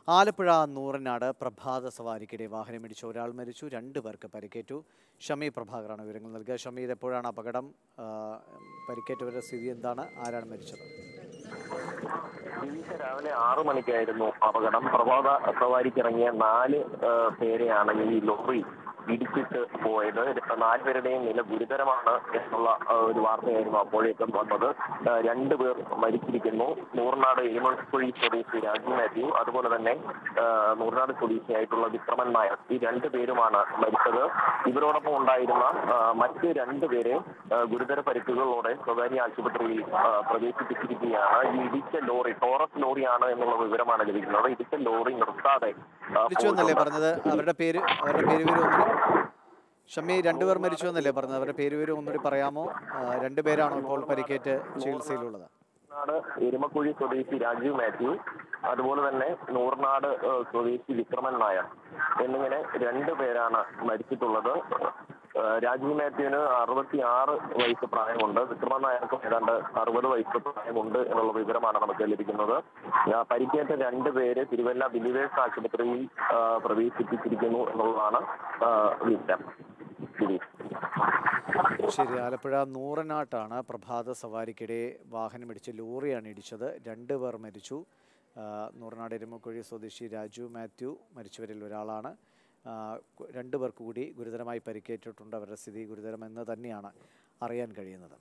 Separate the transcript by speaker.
Speaker 1: ആലപ്പുഴ നൂറനാട് പ്രഭാത സവാരിക്കിടെ വാഹനമിടിച്ച് ഒരാൾ മരിച്ചു രണ്ട് പേർക്ക് പരിക്കേറ്റു ഷമി പ്രഭാകറാണ് വിവരങ്ങൾ നൽകുക ഷമി ഇത് എപ്പോഴാണ് അപകടം ആ, പരിക്കേറ്റവരുടെ സ്ഥിതി എന്താണ് ആരാണ് മരിച്ചത്
Speaker 2: ഇന്ന് രാവിലെ ആറു മണിക്കായിരുന്നു അപകടം പ്രഭാത സവാരിക്കിറങ്ങിയ നാല് ആ, പേരെയാണ് ഈ ലോറി ഇടിച്ചിട്ട് പോയത് നാലുപേരുടെയും നില ഗുരുതരമാണ് എന്നുള്ള ആ, ഒരു വാർത്തയായിരുന്നു അപ്പോഴേക്കും വന്നത് ആ, രണ്ടുപേർ മരിച്ചിരിക്കുന്നു നൂറിനാട് എരുമക്കുഴി സ്വദേശി രാജു മാത്യു അതുപോലെ തന്നെ ആ, നൂറിനാട് സ്വദേശിയായിട്ടുള്ള വിക്രമൻ നായർ ഈ രണ്ടു പേരുമാണ് മരിച്ചത് ഇവരോടൊപ്പം ഉണ്ടായിരുന്ന ആ, മറ്റ് രണ്ടുപേരെ ആ, ഗുരുതര പരിക്കുകളോടെ സ്വകാര്യ ആശുപത്രിയിൽ ആ, പ്രവേശിപ്പിച്ചിരിക്കുകയാണ് ഈ ഇടിച്ച ലോറി ടോറസ് ലോറിയാണ് എന്നുള്ള വിവരമാണ് ലഭിക്കുന്നത് ഇടിച്ച ലോറി നിർത്താതെ ആ,
Speaker 1: മരിച്ചു എന്നല്ലേ
Speaker 2: പോയിട്ടുണ്ട്.
Speaker 1: പറഞ്ഞത് അവരുടെ പേര് അവരുടെ പേര് പേര് ഒന്നുകൂടി ഷമി രണ്ടുപേർ മരിച്ചു എന്നല്ലേ പറഞ്ഞത് അവരുടെ പേര് പേര് ഒന്നുകൂടി പറയാമോ ആ, രണ്ടുപേരാണോ ഇപ്പോൾ പരിക്കേറ്റ് ചികിത്സയിലുള്ളത്
Speaker 2: നൂർനാട് എരുമക്കുഴി സ്വദേശി രാജീവ് മാത്യു അതുപോലെ തന്നെ നൂർനാട് ഏഹ്, സ്വദേശി വിക്രമൻ നായർ എന്നിങ്ങനെ രണ്ട് പേരാണ് മരിച്ചിട്ടുള്ളത് ഏഹ്, രാജീവ് മാത്യുവിന് അറുപത്തി ആറ് വയസ്സ് പ്രായമുണ്ട് വിക്രമൻ നായർക്കും ഏതാണ്ട് അറുപത് വയസ്സ് പ്രായമുണ്ട് എന്നുള്ള വിവരമാണ് നമുക്ക് ലഭിക്കുന്നത് ആ, പരിക്കേറ്റ രണ്ട് പേര് തിരുവല്ല ബിലിവേഴ്സ് ആശുപത്രിയിൽ ആ, പ്രവേശിപ്പിച്ചിരിക്കുന്നു എന്നുള്ളതാണ് ആ, വിവരം ദിലീപ്.
Speaker 1: ശരി ആലപ്പുഴ നൂറനാട്ടാണ് പ്രഭാത സവാരിക്കിടെ വാഹനമിടിച്ച് ലോറിയാണ് ഇടിച്ചത് രണ്ട് പേർ മരിച്ചു ആ, നൂറനാട് എരുമക്കുഴി സ്വദേശി രാജു മാത്യു മരിച്ചവരിൽ ഒരാളാണ് ആ, കു- രണ്ട് പേർക്ക് കൂടി ഗുരുതരമായി പരിക്കേറ്റിട്ടുണ്ട് അവരുടെ സ്ഥിതി ഗുരുതരമെന്ന് തന്നെയാണ് അറിയാൻ കഴിയുന്നത്